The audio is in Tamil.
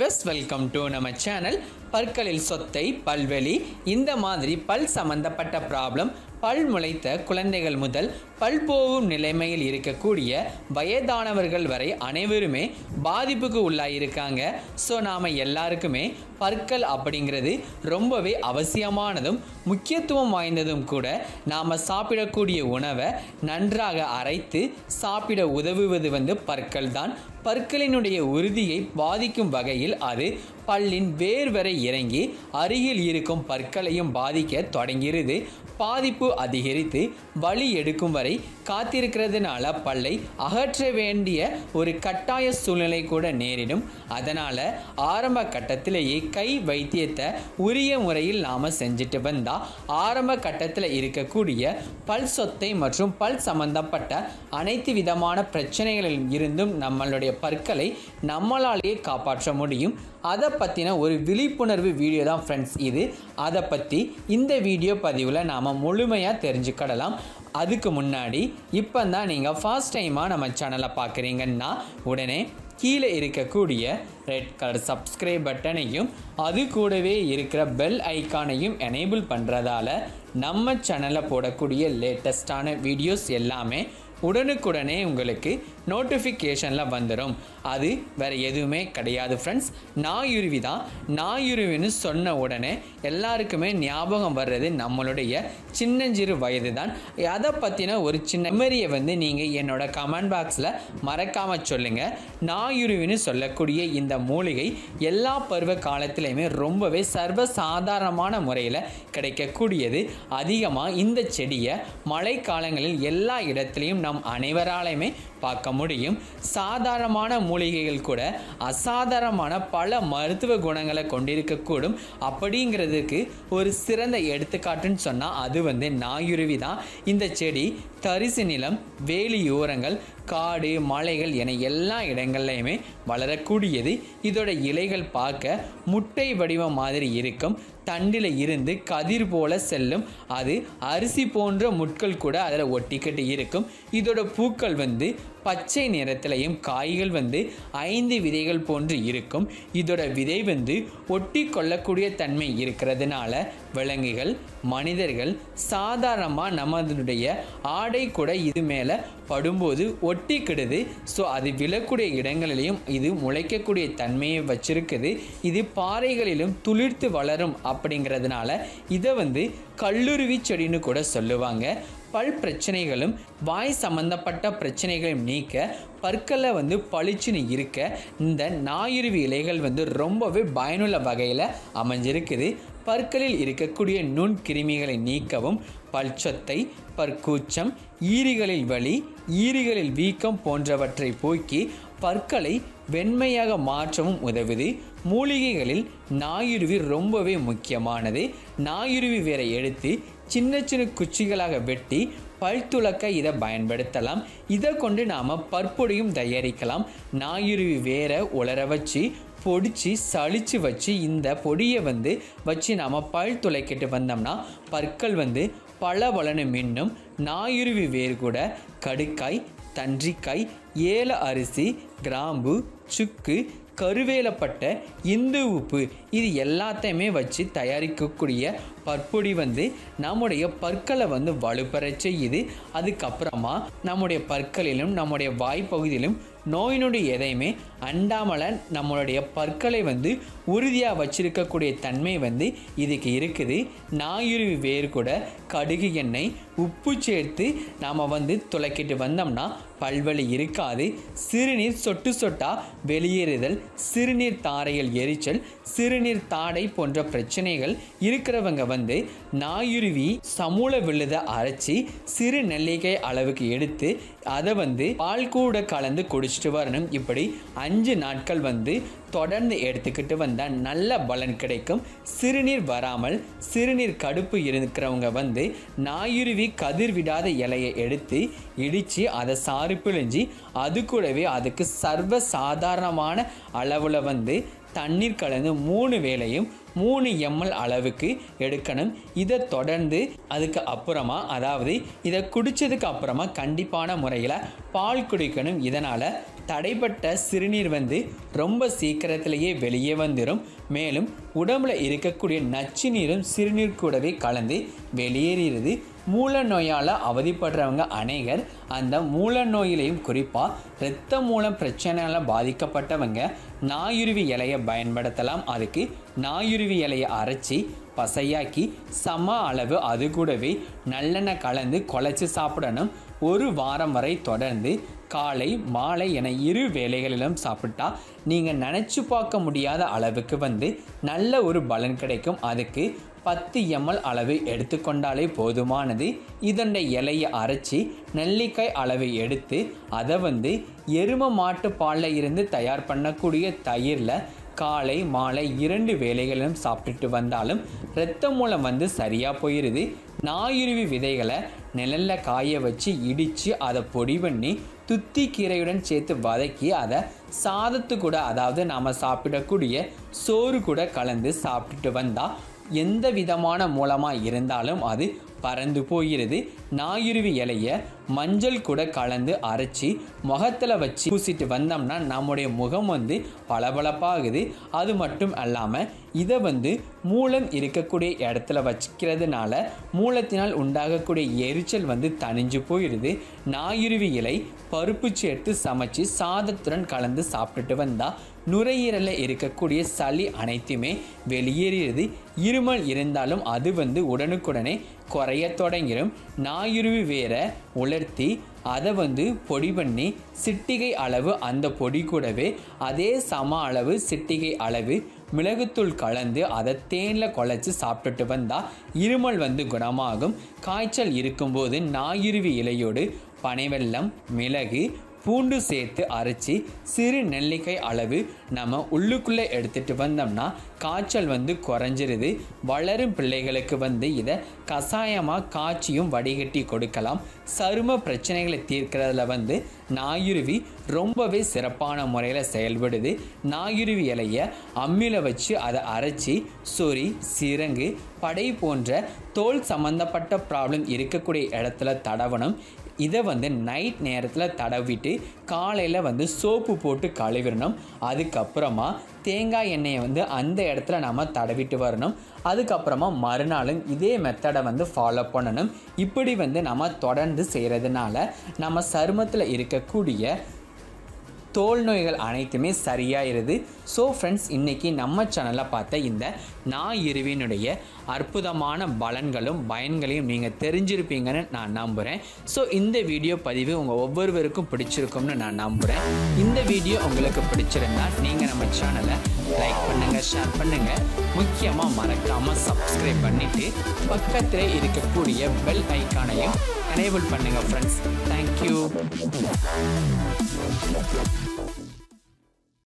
விவஸ் வெல்கம் டு நம்ம சேனல் பற்களில் சொத்தை பல்வெளி இந்த மாதிரி பல் சம்பந்தப்பட்ட ப்ராப்ளம் பல் முளைத்த குழந்தைகள் முதல் பல் போகும் நிலைமையில் இருக்கக்கூடிய வயதானவர்கள் வரை அனைவருமே பாதிப்புக்கு உள்ளாயிருக்காங்க ஸோ நாம் எல்லாருக்குமே பற்கள் அப்படிங்கிறது ரொம்பவே அவசியமானதும் முக்கியத்துவம் வாய்ந்ததும் கூட நாம் சாப்பிடக்கூடிய உணவை நன்றாக அரைத்து சாப்பிட உதவுவது வந்து பற்கள் தான் பற்களினுடைய உறுதியை பாதிக்கும் வகையில் அது பல்லின் வேர் வரை இறங்கி அருகில் இருக்கும் பற்களையும் பாதிக்க தொடங்கிறது பாதிப்பு அதிகரித்து வலி எடுக்கும் வரை காத்திருக்கிறதுனால பல்லை அகற்ற வேண்டிய ஒரு கட்டாய சூழ்நிலை கூட நேரிடும் அதனால் ஆரம்ப கட்டத்திலேயே கை வைத்தியத்தை உரிய முறையில் நாம் செஞ்சுட்டு வந்தால் ஆரம்ப கட்டத்தில் இருக்கக்கூடிய பல் சொத்தை மற்றும் பல் சம்பந்தப்பட்ட அனைத்து விதமான பிரச்சனைகளில் இருந்தும் நம்மளுடைய பற்களை நம்மளாலேயே காப்பாற்ற முடியும் அதை பற்றின ஒரு விழிப்புணர்வு வீடியோ தான் ஃப்ரெண்ட்ஸ் இது அதை பற்றி இந்த வீடியோ பதிவில் நாம் முழுமையாக தெரிஞ்சுக்கிடலாம் அதுக்கு முன்னாடி இப்போ தான் நீங்கள் ஃபர்ஸ்ட் டைமாக நம்ம சேனலை பார்க்குறீங்கன்னா உடனே கீழே இருக்கக்கூடிய ரெட் கலர் சப்ஸ்கிரைப் பட்டனையும் அது கூடவே இருக்கிற பெல் ஐக்கானையும் எனேபிள் பண்ணுறதால நம்ம சேனலில் போடக்கூடிய லேட்டஸ்டான வீடியோஸ் எல்லாமே உடனுக்குடனே உங்களுக்கு நோட்டிஃபிகேஷனில் வந்துடும் அது வேறு எதுவுமே கிடையாது ஃப்ரெண்ட்ஸ் நாயுருவி தான் நாயுருவின்னு சொன்ன உடனே எல்லாருக்குமே ஞாபகம் வர்றது நம்மளுடைய சின்னஞ்சிறு வயது தான் அதை பற்றின ஒரு சின்ன மெமரியை வந்து நீங்கள் என்னோட கமெண்ட் பாக்ஸில் மறக்காமல் சொல்லுங்கள் நாயுருவின்னு சொல்லக்கூடிய இந்த மூலிகை எல்லா பருவ காலத்திலையுமே ரொம்பவே சர்வ சாதாரணமான முறையில் கிடைக்கக்கூடியது அதிகமாக இந்த செடியை மழை காலங்களில் எல்லா இடத்துலையும் நம் அனைவராலையுமே பார்க்க முடியும் சாதாரணமான மூலிகைகள் கூட அசாதாரணமான பல மருத்துவ குணங்களை கொண்டிருக்கக்கூடும் அப்படிங்கிறதுக்கு ஒரு சிறந்த எடுத்துக்காட்டுன்னு சொன்னால் அது வந்து நாயுருவி தான் இந்த செடி தரிசு நிலம் வேலியோரங்கள் காடு மலைகள் என எல்லா இடங்கள்லையுமே வளரக்கூடியது இதோட இலைகள் பார்க்க முட்டை வடிவம் மாதிரி இருக்கும் தண்டில் இருந்து கதிர் போல செல்லும் அது அரிசி போன்ற முட்கள் கூட அதில் ஒட்டிக்கிட்டு இருக்கும் இதோட பூக்கள் வந்து பச்சை நிறத்திலையும் காய்கள் வந்து ஐந்து விதைகள் போன்று இருக்கும் இதோட விதை வந்து ஒட்டி கொள்ளக்கூடிய தன்மை இருக்கிறதுனால விலங்குகள் மனிதர்கள் சாதாரணமாக நம்மளுடைய ஆடை கூட இது மேலே படும்போது ஒட்டிக்கிடுது ஸோ அது விழக்கூடிய இடங்களிலையும் இது முளைக்கக்கூடிய தன்மையை வச்சிருக்குது இது பாறைகளிலும் துளிர்த்து வளரும் அப்படிங்கிறதுனால இதை வந்து கல்லுருவி செடின்னு கூட சொல்லுவாங்க பல் பிரச்சனைகளும் வாய் சம்பந்தப்பட்ட பிரச்சனைகளையும் நீக்க பற்களை வந்து பளிச்சுன்னு இருக்க இந்த ஞாயிறுவி இலைகள் வந்து ரொம்பவே பயனுள்ள வகையில் அமைஞ்சிருக்குது பற்களில் இருக்கக்கூடிய நுண் கிருமிகளை நீக்கவும் பல்சொத்தை பற்கூச்சம் ஈரிகளில் வலி ஈரிகளில் வீக்கம் போன்றவற்றை போக்கி பற்களை வெண்மையாக மாற்றவும் உதவுது மூலிகைகளில் நாயுருவி ரொம்பவே முக்கியமானது நாயுருவி வேரை எடுத்து சின்ன சின்ன குச்சிகளாக வெட்டி பல் துளக்க இதை பயன்படுத்தலாம் இதை கொண்டு நாம் பற்பொடியும் தயாரிக்கலாம் நாயுருவி வேரை உலர வச்சு பொடிச்சு சளிச்சு வச்சு இந்த பொடியை வந்து வச்சு நாம் பல் துளைக்கிட்டு வந்தோம்னா பற்கள் வந்து பல பலனு மின்னும் நாயுருவி வேர் கூட கடுக்காய் தன்றிக்காய் ஏல அரிசி கிராம்பு சுக்கு கருவேலப்பட்ட இந்து உப்பு இது எல்லாத்தையுமே வச்சு தயாரிக்கக்கூடிய பற்பொடி வந்து நம்முடைய பற்களை வந்து வலுப்பெறச் செய்யுது அதுக்கப்புறமா நம்முடைய பற்களிலும் நம்முடைய வாய்ப்பகுதியிலும் நோய் நொடி எதையுமே அண்டாமல நம்மளுடைய பற்களை வந்து உறுதியாக வச்சிருக்கக்கூடிய தன்மை வந்து இதுக்கு இருக்குது நாயுருவி வேர் கூட கடுகு எண்ணெய் உப்பு சேர்த்து நாம் வந்து துளைக்கிட்டு வந்தோம்னா பல்வலி இருக்காது சிறுநீர் சொட்டு சொட்டா வெளியேறுதல் சிறுநீர் தாரையில் எரிச்சல் சிறுநீர் தாடை போன்ற பிரச்சனைகள் இருக்கிறவங்க வந்து நாயுருவி சமூல விழுத அரைச்சி சிறு நெல்லிக்காய் அளவுக்கு எடுத்து அதை வந்து பால் கூட கலந்து குடிச்சிட்டு வரணும் இப்படி அஞ்சு நாட்கள் வந்து தொடர்ந்து எடுத்துக்கிட்டு வந்தால் நல்ல பலன் கிடைக்கும் சிறுநீர் வராமல் சிறுநீர் கடுப்பு இருக்கிறவங்க வந்து நாயுருவி கதிர் விடாத இலையை எடுத்து இடித்து அதை சாறு பிழிஞ்சி அது கூடவே அதுக்கு சர்வ சாதாரணமான அளவில் வந்து தண்ணீர் கலந்து மூணு வேளையும் மூணு எம்எல் அளவுக்கு எடுக்கணும் இதை தொடர்ந்து அதுக்கு அப்புறமா அதாவது இதை குடித்ததுக்கு அப்புறமா கண்டிப்பான முறையில் பால் குடிக்கணும் இதனால் தடைப்பட்ட சிறுநீர் வந்து ரொம்ப சீக்கிரத்திலேயே வெளியே வந்துடும் மேலும் உடம்புல இருக்கக்கூடிய நச்சு நீரும் சிறுநீர் கூடவே கலந்து வெளியேறிடுது மூல நோயால் அவதிப்படுறவங்க அநேகர் அந்த மூல நோயிலையும் குறிப்பாக இரத்த மூலம் பிரச்சனையால் பாதிக்கப்பட்டவங்க நாயுருவி இலையை பயன்படுத்தலாம் அதுக்கு நாயுருவி இலையை அரைச்சி பசையாக்கி சம அளவு அது கூடவே நல்லெண்ணெய் கலந்து குழச்சி சாப்பிடணும் ஒரு வாரம் வரை தொடர்ந்து காலை மாலை என இரு வேளைகளிலும் சாப்பிட்டா நீங்கள் நினச்சி பார்க்க முடியாத அளவுக்கு வந்து நல்ல ஒரு பலன் கிடைக்கும் அதுக்கு பத்து எம்எல் அளவு எடுத்துக்கொண்டாலே போதுமானது இதனுடைய இலையை அரைச்சி நெல்லிக்காய் அளவு எடுத்து அதை வந்து எரும மாட்டு பாலில் இருந்து தயார் பண்ணக்கூடிய தயிரில் காலை மாலை இரண்டு வேளைகளிலும் சாப்பிட்டுட்டு வந்தாலும் இரத்த மூலம் வந்து சரியாக போயிடுது நாயுருவி விதைகளை நிழலில் காய வச்சு இடித்து அதை பொடி பண்ணி துத்தி கீரையுடன் சேர்த்து வதக்கி அதை சாதத்து கூட அதாவது நாம் சாப்பிடக்கூடிய சோறு கூட கலந்து சாப்பிட்டுட்டு வந்தால் எந்த விதமான மூலமாக இருந்தாலும் அது பறந்து போகிறது நாயுருவி இலைய மஞ்சள் கூட கலந்து அரைச்சி முகத்தில் வச்சு பூசிட்டு வந்தோம்னா நம்முடைய முகம் வந்து பளபளப்பாகுது அது மட்டும் அல்லாமல் இதை வந்து மூலம் இருக்கக்கூடிய இடத்துல வச்சுக்கிறதுனால மூலத்தினால் உண்டாகக்கூடிய எரிச்சல் வந்து தணிஞ்சு போயிடுது நாயுருவி இலை பருப்பு சேர்த்து சமைச்சு சாதத்துடன் கலந்து சாப்பிட்டுட்டு வந்தால் நுரையீரலில் இருக்கக்கூடிய சளி அனைத்துமே வெளியேறியது இருமல் இருந்தாலும் அது வந்து உடனுக்குடனே குறைய தொடங்கிடும் நாயுருவி வேற உலர்த்தி அதை வந்து பொடி பண்ணி சிட்டிகை அளவு அந்த பொடி கூடவே அதே சம அளவு சிட்டிகை அளவு மிளகுத்தூள் கலந்து அதை தேனில் குழச்சி சாப்பிட்டுட்டு வந்தால் இருமல் வந்து குணமாகும் காய்ச்சல் இருக்கும்போது நாயுருவி இலையோடு பனைவெல்லம் மிளகு பூண்டு சேர்த்து அரைச்சி சிறு நெல்லிக்காய் அளவு நம்ம உள்ளுக்குள்ளே எடுத்துகிட்டு வந்தோம்னா காய்ச்சல் வந்து குறைஞ்சிருது வளரும் பிள்ளைகளுக்கு வந்து இதை கஷாயமாக காய்ச்சியும் வடிகட்டி கொடுக்கலாம் சரும பிரச்சனைகளை தீர்க்கிறதுல வந்து நாயுருவி ரொம்பவே சிறப்பான முறையில் செயல்படுது நாயுருவி இலையை அம்மியில் வச்சு அதை அரைச்சி சொறி சிரங்கு படை போன்ற தோல் சம்மந்தப்பட்ட ப்ராப்ளம் இருக்கக்கூடிய இடத்துல தடவணும் இதை வந்து நைட் நேரத்தில் தடவிட்டு காலையில் வந்து சோப்பு போட்டு கழுவிடணும் அதுக்கப்புறமா தேங்காய் எண்ணெயை வந்து அந்த இடத்துல நம்ம தடவிட்டு வரணும் அதுக்கப்புறமா மறுநாளும் இதே மெத்தடை வந்து ஃபாலோ பண்ணணும் இப்படி வந்து நம்ம தொடர்ந்து செய்கிறதுனால நம்ம சருமத்தில் இருக்கக்கூடிய தோல் நோய்கள் அனைத்துமே சரியாயிருது ஸோ ஃப்ரெண்ட்ஸ் இன்றைக்கி நம்ம சேனலில் பார்த்த இந்த நாயிருவினுடைய அற்புதமான பலன்களும் பயன்களையும் நீங்கள் தெரிஞ்சிருப்பீங்கன்னு நான் நம்புகிறேன் ஸோ இந்த வீடியோ பதிவு உங்கள் ஒவ்வொருவருக்கும் பிடிச்சிருக்கும்னு நான் நம்புகிறேன் இந்த வீடியோ உங்களுக்கு பிடிச்சிருந்தா நீங்கள் நம்ம சேனலை லைக் பண்ணுங்கள் ஷேர் பண்ணுங்கள் முக்கியமாக மறக்காமல் சப்ஸ்கிரைப் பண்ணிவிட்டு பக்கத்திலே இருக்கக்கூடிய பெல் ஐக்கானையும் எனேபிள் பண்ணுங்கள் ஃப்ரெண்ட்ஸ் தேங்க்யூ